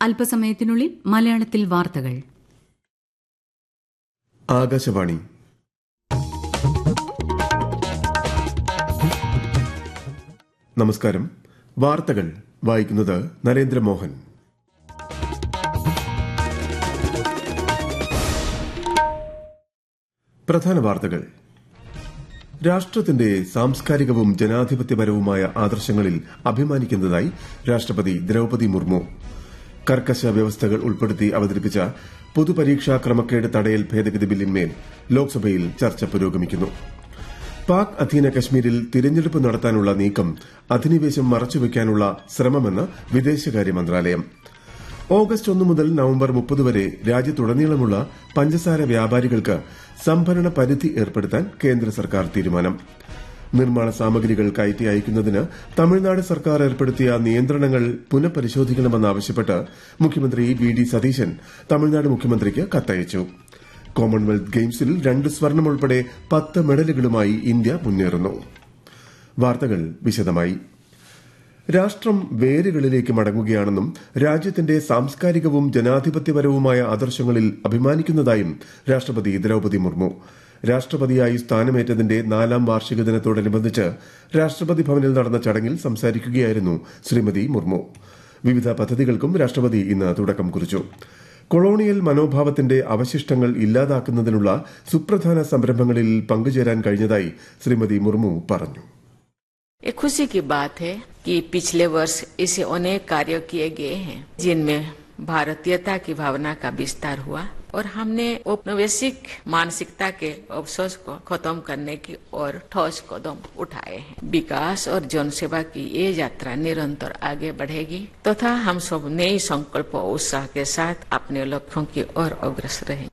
അല്പസമയത്തിനുള്ളിൽ മലയാളത്തിൽ വാർത്തകൾ ആകാശവാണി നമസ്കാരം വാർത്തകൾ വായിക്കുന്നത് നരേന്ദ്രമോഹൻ പ്രധാന വാർത്തകൾ രാഷ്ട്രത്തിന്റെ സാംസ്കാരികവും ജനാധിപത്യപരവുമായ ആദർശങ്ങളിൽ അഭിമാനിക്കുന്നതായി രാഷ്ട്രപതി ദ്രൌപതി മുർമു കർക്കശ വ്യവസ്ഥകൾ ഉൾപ്പെടുത്തി അവതരിപ്പിച്ച പൊതുപരീക്ഷാ ക്രമക്കേട് തടയൽ ഭേദഗതി ബില്ലിന്മേൽ ലോക്സഭയിൽ ചർച്ച പുരോഗമിക്കുന്നു പാക് അധീന കശ്മീരിൽ തിരഞ്ഞെടുപ്പ് നടത്താനുള്ള നീക്കം അധിനിവേശം മറച്ചുവെക്കാനുള്ള ശ്രമമെന്ന് വിദേശകാര്യ മന്ത്രാലയം ഓഗസ്റ്റ് ഒന്ന് മുതൽ നവംബർ മുപ്പത് വരെ രാജ്യത്തുടനീളമുള്ള പഞ്ചസാര വ്യാപാരികൾക്ക് സംഭരണ പരിധി ഏർപ്പെടുത്താൻ കേന്ദ്ര സർക്കാർ തീരുമാനം നിർമ്മാണ സാമഗ്രികൾ കയറ്റി അയക്കുന്നതിന് തമിഴ്നാട് സർക്കാർ ഏർപ്പെടുത്തിയ നിയന്ത്രണങ്ങൾ പുനഃപരിശോധിക്കണമെന്നാവശ്യപ്പെട്ട് മുഖ്യമന്ത്രി വി ഡി സതീശൻ തമിഴ്നാട് മുഖ്യമന്ത്രിക്ക് കത്തയച്ചു കോമൺവെൽത്ത് ഗെയിംസിൽ രണ്ട് സ്വർണം ഉൾപ്പെടെ പത്ത് മെഡലുകളുമായി ഇന്ത്യ മുന്നേറുന്നു വാർത്തകൾ വിശദമായി രാഷ്ട്രം വേരുകളിലേക്ക് മടങ്ങുകയാണെന്നും രാജ്യത്തിന്റെ സാംസ്കാരികവും ജനാധിപത്യപരവുമായ ആദർശങ്ങളിൽ അഭിമാനിക്കുന്നതായും രാഷ്ട്രപതി ദ്രൌപതി മുർമു രാഷ്ട്രപതിയായി സ്ഥാനമേറ്റതിന്റെ നാലാം വാർഷിക ദിനത്തോടനുബന്ധിച്ച് രാഷ്ട്രപതി ഭവനിൽ നടന്ന ചടങ്ങിൽ സംസാരിക്കുകയായിരുന്നു ശ്രീമതി മുർമു വിവിധ പദ്ധതികൾക്കും രാഷ്ട്രപതി ഇന്ന് തുടക്കം കുറിച്ചു കൊളോണിയൽ മനോഭാവത്തിന്റെ അവശിഷ്ടങ്ങൾ ഇല്ലാതാക്കുന്നതിനുള്ള സുപ്രധാന സംരംഭങ്ങളിൽ പങ്കുചേരാൻ കഴിഞ്ഞതായി ശ്രീമതി മുർമു പറഞ്ഞു एक खुशी की बात है कि पिछले वर्ष ऐसे अनेक कार्य किए गए हैं जिनमें भारतीयता की भावना का विस्तार हुआ और हमने औपनिवेशिक मानसिकता के अवसोस को खत्म करने की ओर ठोस कदम उठाए हैं विकास और जनसेवा की ये यात्रा निरंतर आगे बढ़ेगी तथा हम सब नई संकल्प और उत्साह के साथ अपने लक्ष्यों की ओर अग्रसर रहेंगे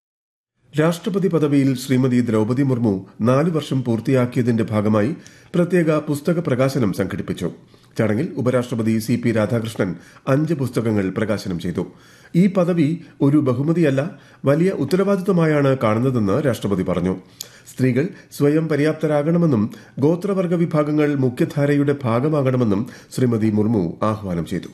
രാഷ്ട്രപതി പദവിയിൽ ശ്രീമതി ദ്രൌപതി മുർമു നാല് വർഷം പൂർത്തിയാക്കിയതിന്റെ ഭാഗമായി പ്രത്യേക പുസ്തക പ്രകാശനം സംഘടിപ്പിച്ചു ചടങ്ങിൽ ഉപരാഷ്ട്രപതി സി പി രാധാകൃഷ്ണൻ അഞ്ച് പുസ്തകങ്ങൾ പ്രകാശനം ചെയ്തു ഈ പദവി ഒരു ബഹുമതിയല്ല വലിയ ഉത്തരവാദിത്വമായാണ് കാണുന്നതെന്ന് രാഷ്ട്രപതി പറഞ്ഞു സ്ത്രീകൾ സ്വയം പര്യാപ്തരാകണമെന്നും ഗോത്രവർഗ വിഭാഗങ്ങൾ മുഖ്യധാരയുടെ ഭാഗമാകണമെന്നും ശ്രീമതി മുർമു ആഹ്വാനം ചെയ്തു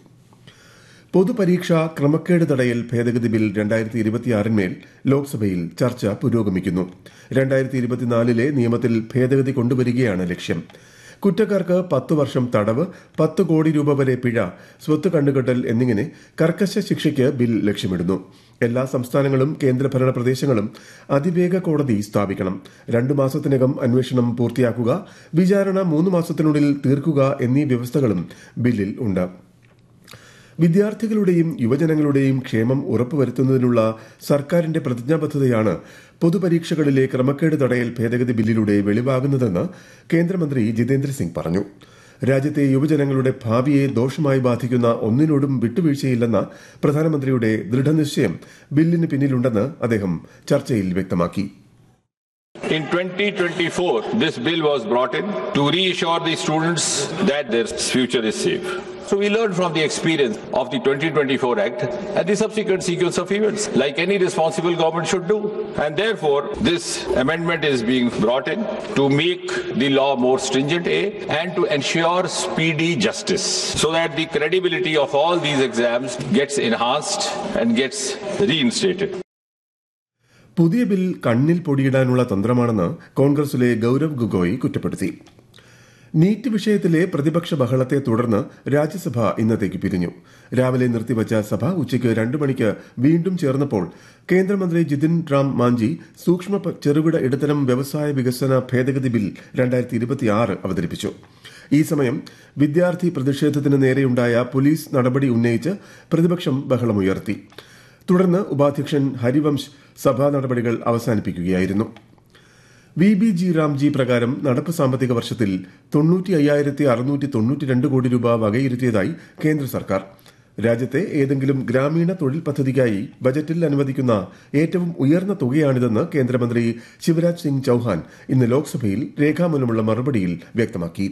പൊതുപരീക്ഷാ ക്രമക്കേട് തടയൽ ഭേദഗതി ബിൽ രണ്ടായിരത്തി ഇരുപത്തിയാറിന്മേൽ ലോക്സഭയിൽ ചർച്ച പുരോഗമിക്കുന്നു രണ്ടായിരത്തി ഇരുപത്തിനാലിലെ നിയമത്തിൽ ഭേദഗതി കൊണ്ടുവരികയാണ് ലക്ഷ്യം കുറ്റക്കാർക്ക് പത്ത് വർഷം തടവ് പത്ത് കോടി രൂപ വരെ പിഴ സ്വത്ത് കണ്ടുകെട്ടൽ എന്നിങ്ങനെ കർക്കശ ശിക്ഷയ്ക്ക് ബിൽ ലക്ഷ്യമിടുന്നു എല്ലാ സംസ്ഥാനങ്ങളും കേന്ദ്രഭരണ പ്രദേശങ്ങളും അതിവേഗ കോടതി സ്ഥാപിക്കണം രണ്ടു മാസത്തിനകം അന്വേഷണം പൂർത്തിയാക്കുക വിചാരണ മൂന്ന് മാസത്തിനുള്ളിൽ തീർക്കുക എന്നീ വ്യവസ്ഥകളും ബില്ലിൽ ഉണ്ട് വിദ്യാർത്ഥികളുടെയും യുവജനങ്ങളുടെയും ക്ഷേമം ഉറപ്പുവരുത്തുന്നതിനുള്ള സർക്കാരിന്റെ പ്രതിജ്ഞാബദ്ധതയാണ് പൊതുപരീക്ഷകളിലെ ക്രമക്കേട് തടയൽ ഭേദഗതി ബില്ലിലൂടെ വെളിവാകുന്നതെന്ന് കേന്ദ്രമന്ത്രി ജിതേന്ദ്ര സിംഗ് പറഞ്ഞു രാജ്യത്തെ യുവജനങ്ങളുടെ ഭാവിയെ ദോഷമായി ബാധിക്കുന്ന ഒന്നിനോടും വിട്ടുവീഴ്ചയില്ലെന്ന പ്രധാനമന്ത്രിയുടെ ദൃഢനിശ്ചയം ബില്ലിന് പിന്നിലുണ്ടെന്ന് അദ്ദേഹം ചർച്ചയിൽ വ്യക്തമാക്കി In 2024, this bill was brought in to reassure the students that their future is safe. So we learned from the experience of the 2024 Act and the subsequent sequence of events, like any responsible government should do. And therefore, this amendment is being brought in to make the law more stringent, A, and to ensure speedy justice, so that the credibility of all these exams gets enhanced and gets reinstated. പുതിയ bill കണ്ണിൽ പൊടിയിടാനുള്ള തന്ത്രമാണെന്ന് കോൺഗ്രസിലെ ഗൌരവ് ഗൊഗോയ് കുറ്റപ്പെടുത്തി NEET വിഷയത്തിലെ പ്രതിപക്ഷ ബഹളത്തെ തുടർന്ന് രാജ്യസഭ ഇന്നത്തേക്ക് പിരിഞ്ഞു രാവിലെ നിർത്തിവച്ച സഭ ഉച്ചയ്ക്ക് രണ്ടു മണിക്ക് വീണ്ടും ചേർന്നപ്പോൾ കേന്ദ്രമന്ത്രി ജിതിൻ റാം മാഞ്ചി സൂക്ഷ്മ ചെറുകിട ഇടത്തരം വ്യവസായ വികസന ഭേദഗതി ബിൽ രണ്ടായിരത്തി ഇരുപത്തിയാറ് അവതരിപ്പിച്ചു ഈ സമയം വിദ്യാർത്ഥി പ്രതിഷേധത്തിന് നേരെയുണ്ടായ പോലീസ് നടപടി ഉന്നയിച്ച് പ്രതിപക്ഷം ബഹളമുയർത്തി തുടർന്ന് ഉപാധ്യക്ഷൻ ഹരിവംശ് സഭാ നടപടികൾ അവസാനിപ്പിക്കുകയായിരുന്നു വി ബി ജി റാംജി പ്രകാരം നടപ്പ് സാമ്പത്തിക വർഷത്തിൽ തൊണ്ണൂറ്റി അയ്യായിരത്തി അറുന്നൂറ്റി തൊണ്ണൂറ്റിരണ്ട് കോടി രൂപ വകയിരുത്തിയതായി കേന്ദ്ര സർക്കാർ രാജ്യത്തെ ഏതെങ്കിലും ഗ്രാമീണ തൊഴിൽ പദ്ധതിക്കായി ബജറ്റിൽ അനുവദിക്കുന്ന ഏറ്റവും ഉയർന്ന തുകയാണിതെന്ന് കേന്ദ്രമന്ത്രി ശിവരാജ് സിംഗ് ചൌഹാൻ ഇന്ന് ലോക്സഭയിൽ രേഖാമൂലമുള്ള മറുപടിയിൽ വ്യക്തമാക്കി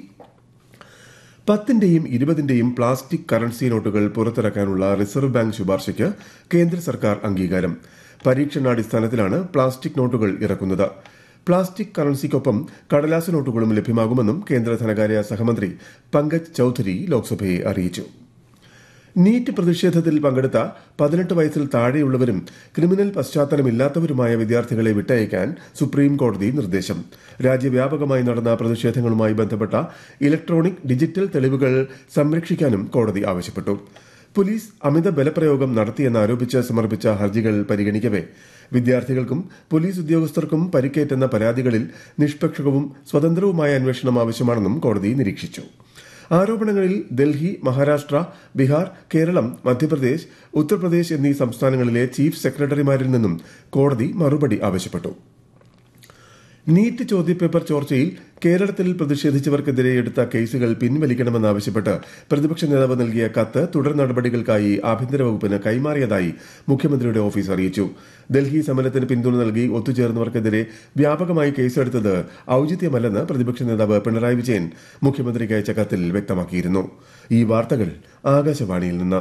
പത്തിന്റെയും ഇരുപതിന്റെയും പ്ലാസ്റ്റിക് കറൻസി നോട്ടുകൾ പുറത്തിറക്കാനുള്ള റിസർവ് ബാങ്ക് ശുപാർശയ്ക്ക് കേന്ദ്ര സർക്കാർ അംഗീകാരം പരീക്ഷണാടിസ്ഥാനത്തിലാണ് പ്ലാസ്റ്റിക് നോട്ടുകൾ ഇറക്കുന്നത് പ്ലാസ്റ്റിക് കറൻസിക്കൊപ്പം കടലാസ് നോട്ടുകളും ലഭ്യമാകുമെന്നും കേന്ദ്ര ധനകാര്യ സഹമന്ത്രി പങ്കജ് ചൌധരി ലോക്സഭയെ അറിയിച്ചു നീറ്റ് പ്രതിഷേധത്തിൽ പങ്കെടുത്ത പതിനെട്ട് വയസ്സിൽ താഴെയുള്ളവരും ക്രിമിനൽ പശ്ചാത്തലമില്ലാത്തവരുമായ വിദ്യാർത്ഥികളെ വിട്ടയക്കാൻ സുപ്രീം കോടതി നിർദ്ദേശം രാജ്യവ്യാപകമായി നടന്ന പ്രതിഷേധങ്ങളുമായി ബന്ധപ്പെട്ട ഇലക്ട്രോണിക് ഡിജിറ്റൽ തെളിവുകൾ സംരക്ഷിക്കാനും കോടതി ആവശ്യപ്പെട്ടു പോലീസ് അമിത ബലപ്രയോഗം നടത്തിയെന്നാരോപിച്ച് സമർപ്പിച്ച ഹർജികൾ പരിഗണിക്കവെ വിദ്യാർത്ഥികൾക്കും പോലീസ് ഉദ്യോഗസ്ഥർക്കും പരിക്കേറ്റെന്ന പരാതികളിൽ നിഷ്പക്ഷവും സ്വതന്ത്രവുമായ അന്വേഷണം ആവശ്യമാണെന്നും കോടതി നിരീക്ഷിച്ചു ആരോപണങ്ങളിൽ ഡൽഹി മഹാരാഷ്ട്ര ബീഹാർ കേരളം മധ്യപ്രദേശ് ഉത്തർപ്രദേശ് എന്നീ സംസ്ഥാനങ്ങളിലെ ചീഫ് സെക്രട്ടറിമാരിൽ നിന്നും കോടതി മറുപടി ആവശ്യപ്പെട്ടു നീറ്റ് ചോദ്യപേപ്പർ ചോർച്ചയിൽ കേരളത്തിൽ പ്രതിഷേധിച്ചവർക്കെതിരെ എടുത്ത കേസുകൾ പിൻവലിക്കണമെന്നാവശ്യപ്പെട്ട് പ്രതിപക്ഷ നേതാവ് നൽകിയ കത്ത് തുടർ നടപടികൾക്കായി ആഭ്യന്തര വകുപ്പിന് കൈമാറിയതായി മുഖ്യമന്ത്രിയുടെ ഓഫീസ് അറിയിച്ചു ഡൽഹി സമരത്തിന് പിന്തുണ നൽകി ഒത്തുചേർന്നവർക്കെതിരെ വ്യാപകമായി കേസെടുത്തത് ഔചിത്യമല്ലെന്ന് പ്രതിപക്ഷ നേതാവ് പിണറായി വിജയൻ മുഖ്യമന്ത്രിക്ക് അയച്ച കത്തിൽ വ്യക്തമാക്കിയിരുന്നു ഈ വാർത്തകൾ ആകാശവാണിയിൽ നിന്ന്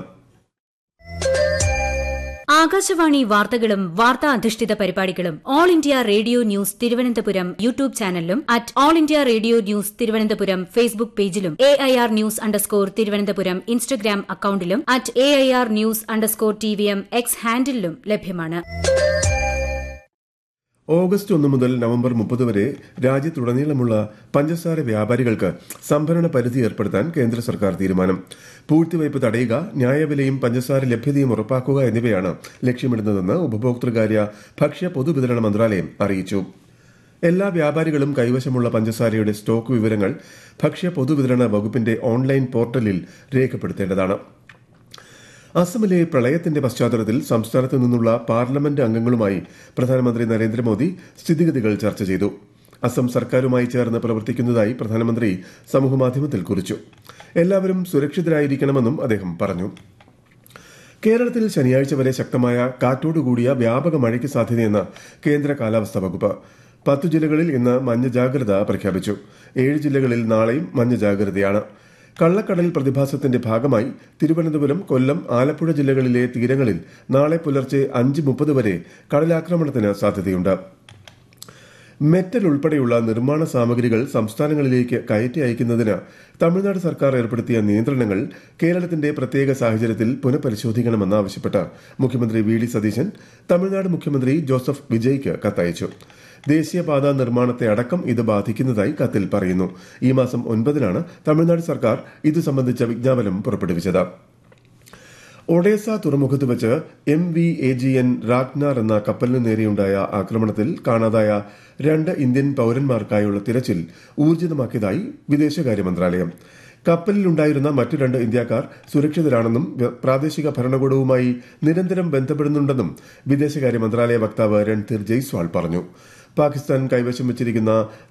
ആകാശവാണി വാർത്തകളും വാർത്താ അധിഷ്ഠിത പരിപാടികളും All India Radio news Thiruvananthapuram YouTube ചാനലിലും at All India Radio news Thiruvananthapuram Facebook പേജിലും A I R news underscore Thiruvananthapuram Instagram അക്കൌണ്ടിലും at A I R news underscore T V M X ഹാൻഡിലും ലഭ്യമാണ് ഓഗസ്റ്റ് ഒന്ന് മുതൽ നവംബർ മുപ്പത് വരെ രാജ്യത്തുടനീളമുള്ള പഞ്ചസാര വ്യാപാരികൾക്ക് സംഭരണ പരിധി ഏർപ്പെടുത്താൻ കേന്ദ്ര സർക്കാർ തീരുമാനം പൂഴ്ത്തിവയ്പ് തടയുക ന്യായവിലയും പഞ്ചസാര ലഭ്യതയും ഉറപ്പാക്കുക എന്നിവയാണ് ലക്ഷ്യമിടുന്നതെന്ന് ഉപഭോക്തൃകാര്യ ഭക്ഷ്യ പൊതുവിതരണ മന്ത്രാലയം അറിയിച്ചു എല്ലാ വ്യാപാരികളും കൈവശമുള്ള പഞ്ചസാരയുടെ സ്റ്റോക്ക് വിവരങ്ങൾ ഭക്ഷ്യ പൊതുവിതരണ വകുപ്പിന്റെ ഓൺലൈൻ പോർട്ടലിൽ രേഖപ്പെടുത്തേണ്ടതാണ് അസമിലെ പ്രളയത്തിന്റെ പശ്ചാത്തലത്തിൽ സംസ്ഥാനത്തു നിന്നുള്ള പാർലമെന്റ് അംഗങ്ങളുമായി പ്രധാനമന്ത്രി നരേന്ദ്രമോദി സ്ഥിതിഗതികൾ ചർച്ച ചെയ്തു അസം സർക്കാരുമായി ചേർന്ന് പ്രവർത്തിക്കുന്നതായി പ്രധാനമന്ത്രി സമൂഹമാധ്യമത്തിൽ കുറിച്ചു എല്ലാവരും സുരക്ഷിതരായിരിക്കണമെന്നും അദ്ദേഹം പറഞ്ഞു കേരളത്തിൽ ശനിയാഴ്ച വരെ ശക്തമായ കാറ്റോടുകൂടിയ വ്യാപക മഴയ്ക്ക് സാധ്യതയെന്ന് കേന്ദ്ര കാലാവസ്ഥാ വകുപ്പ് പത്തു ജില്ലകളിൽ ഇന്ന് മഞ്ഞ ജാഗ്രത പ്രഖ്യാപിച്ചു ഏഴ് ജില്ലകളിൽ നാളെയും മഞ്ഞ ജാഗ്രതയാണ് കള്ളക്കടൽ പ്രതിഭാസത്തിന്റെ ഭാഗമായി തിരുവനന്തപുരം കൊല്ലം ആലപ്പുഴ ജില്ലകളിലെ തീരങ്ങളിൽ നാളെ പുലർച്ചെ അഞ്ച് മുപ്പത് വരെ കടലാക്രമണത്തിന് സാധ്യതയുണ്ട് മെറ്റൽ ഉൾപ്പെടെയുള്ള നിർമ്മാണ സാമഗ്രികൾ സംസ്ഥാനങ്ങളിലേക്ക് കയറ്റി അയക്കുന്നതിന് തമിഴ്നാട് സർക്കാർ ഏർപ്പെടുത്തിയ നിയന്ത്രണങ്ങൾ കേരളത്തിന്റെ പ്രത്യേക സാഹചര്യത്തിൽ പുനഃപരിശോധിക്കണമെന്നാവശ്യപ്പെട്ട് മുഖ്യമന്ത്രി വി ഡി സതീശൻ തമിഴ്നാട് മുഖ്യമന്ത്രി ജോസഫ് വിജയ്ക്ക് കത്തയച്ചു ദേശീയപാത നിർമ്മാണത്തെ അടക്കം ഇത് ബാധിക്കുന്നതായി കത്തിൽ പറയുന്നു ഈ മാസം ഒൻപതിനാണ് തമിഴ്നാട് സർക്കാർ ഇത് സംബന്ധിച്ച വിജ്ഞാപനം പുറപ്പെടുവിച്ചത് ഒഡേസ തുറമുഖത്ത് വെച്ച് M V A G N Ragnar എന്ന കപ്പലിന് നേരെയുണ്ടായ ആക്രമണത്തിൽ കാണാതായ രണ്ട് ഇന്ത്യൻ പൌരന്മാർക്കായുള്ള തിരച്ചിൽ ഊർജിതമാക്കിയതായി വിദേശകാര്യ മന്ത്രാലയം കപ്പലിലുണ്ടായിരുന്ന മറ്റു രണ്ട് ഇന്ത്യക്കാർ സുരക്ഷിതരാണെന്നും പ്രാദേശിക ഭരണകൂടവുമായി നിരന്തരം ബന്ധപ്പെടുന്നുണ്ടെന്നും വിദേശകാര്യ മന്ത്രാലയ വക്താവ് രൺധീർ ജയ്സ്വാൾ പറഞ്ഞു പാകിസ്ഥാൻ കൈവശം വെച്ചിരിക്കുന്ന